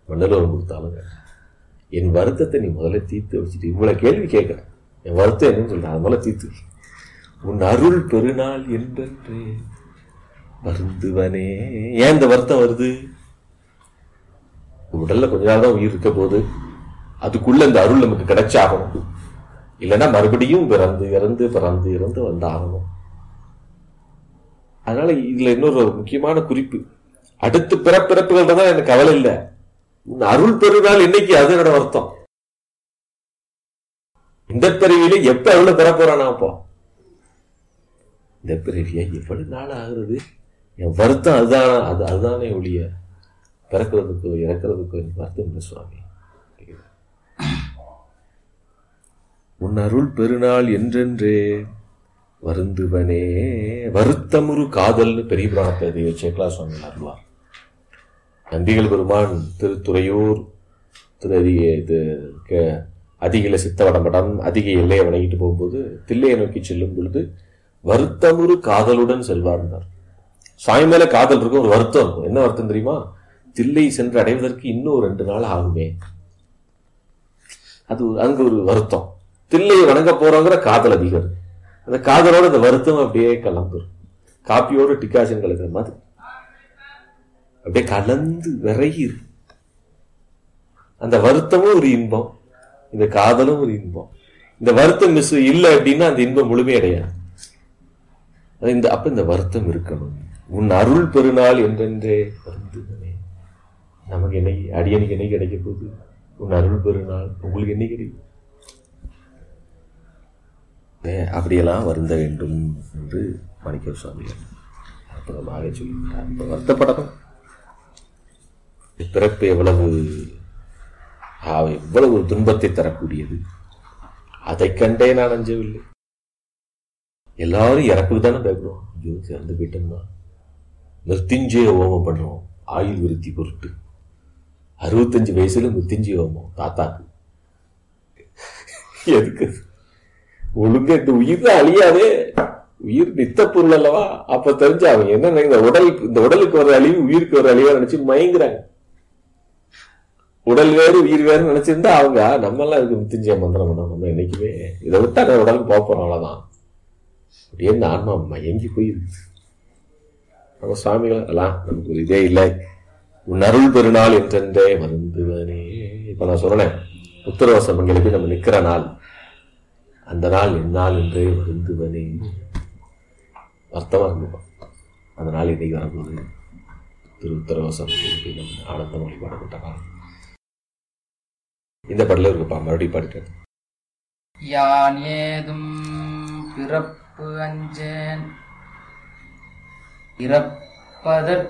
மண்டலம் கொடுத்தாலும் என் வருத்தத்தை நீ முதல்ல தீர்த்து வச்சுட்டு இவ்வளவு கேள்வி கேட்கிறேன் என் வருத்தம் என்னன்னு சொல்றேன் அது முதல்ல தீர்த்து வை. உன் அருள் பெருநாள் என்றென்றே வருந்துவனே ஏன் இந்த வருத்தம் வருது உடல்ல கொஞ்ச நாள் தான் உயிர் இருக்க போது அதுக்குள்ள இந்த அருள் நமக்கு கிடைச்சாகணும் இல்லைன்னா மறுபடியும் பிறந்து இறந்து பிறந்து இறந்து வந்தாகணும் அதனால இதுல இன்னொரு முக்கியமான குறிப்பு அடுத்து பிறப்பிறப்புகள் தான் எனக்கு கவலை இல்லை உன் அருள் பெருநாள் இன்னைக்கு அது என்னோட வருத்தம் இந்த பிறவியில எப்ப எவ்வளவு பெற போறானா அப்போ இந்த பிறவியா எவ்வளவு நாள் ஆகுறது என் வருத்தம் அதுதான் அது அதுதானே ஒழிய பிறக்கிறதுக்கோ இறக்கிறதுக்கோ எனக்கு வருத்தம் இல்லை சுவாமி உன் அருள் பெருநாள் என்றென்றே வருந்துவனே வருத்தமுறு காதல்னு பெரிய புராணத்தை தெய்வ சேக்கலா சுவாமி அருள்வார் நம்பிகள் பெருமான் திருத்துறையூர் திரு அதிக இது க- அதிகில சித்தவடமடம் அதிக எல்லையை வணங்கிட்டு போகும்போது தில்லையை நோக்கி செல்லும் பொழுது வருத்தமுறு காதலுடன் செல்வார்ந்தார் சாமி மேல காதல் இருக்கும் ஒரு வருத்தம் இருக்கும் என்ன வருத்தம் தெரியுமா தில்லை சென்று அடைவதற்கு இன்னும் ரெண்டு நாள் ஆகுமே அது ஒரு- அங்க ஒரு வருத்தம் தில்லையை வணங்க போறோங்கிற காதல் அதிகம் இருக்கு. அந்த காதலோட அந்த வருத்தம் அப்படியே கலந்துரும் காப்பியோட டிகாஷன் கலக்கிற மாதிரி அப்படியே கலந்து விறகி இருக்கு. அந்த வருத்தமும் ஒரு இன்பம் இந்த காதலும் ஒரு இன்பம் இந்த வருத்தம் மிஸ் இல்லை அப்படின்னா அந்த இன்பம் முழுமையடையாது அது இந்த அப்ப இந்த வருத்தம் இருக்கணும் உன் அருள் பெருநாள் என்றென்றே வருந்துவனே நமக்கு என்னைக்கு அடியனுக்கு என்னைக்கு கிடைக்க போகுது உன் அருள் பெருநாள் உங்களுக்கு என்னைக்கு கிடைக்கும் ஏ, அப்படியெல்லாம் வருந்த வேண்டும் என்று மாணிக்க சுவாமிகள் அற்புதமாக சொல்லிவிட்டார் இப்ப வருத்தப்படணும் பிறப்பு எவ்வளவு ஆ, எவ்வளவு துன்பத்தை தரக்கூடியது அதை கண்டே நான் அஞ்சவில்லை எல்லாரும் இறப்புக்கு தானே பயப்படுவோம் ஐயோ இறந்து போயிட்டோம்னா மிருத்யுஞ்சய ஹோமம் பண்ணுவோம் ஆயுள் விருத்தி பொருட்டு அறுபத்தஞ்சு வயசுல மிருத்யுஞ்சய ஹோமம் தாத்தாக்கு எதுக்கு ஒழுங்கா இந்த உயிர் தான் அழியாதே உயிர் நித்த பொருள் அல்லவா அப்ப தெரிஞ்சு அவங்க என்ன நினைக்கிற- இந்த உடல் இந்த உடலுக்கு வர அழிவு உயிருக்கு வர அழிவா நினைச்சு மயங்குறாங்க உடல் வேறு உயிர் வேறு நினைச்சிருந்தா அவங்க நம்ம எல்லாம் இருக்கு மிருத்யுஞ்சய மந்திரம் பண்ணோம் நம்ம என்னைக்குமே இதை விட்டா நான் உடலுக்கு போக போறோம் அவ்வளவுதான் அப்படியே இந்த ஆன்மா மயங்கி போயிருக்கு நம்ம சுவாமிகள் எல்லாம் நமக்கு ஒரு இதே இல்லை உன் அருள் பெருநாள் என்றென்றே வருந்துவனே இப்ப நான் சொல்றேன் உத்தரவாசம் மங்களுக்கு நம்ம நிக்கிற நாள் அந்த நாள் எந்நாள் என்றே வருந்துவனே வருத்தமா இருந்துப்போம் அந்த நாள் இன்னைக்கு வரப்போகுது திரு உத்தரவாசம் நம்ம ஆனந்த மொழி பாடப்பட்ட நாள் இந்த பாடல இருக்குப்பா மறுபடியும் பாடிட்டேன் யான் ஏதும் பிறப்பு அஞ்சேன் இறப்பதற்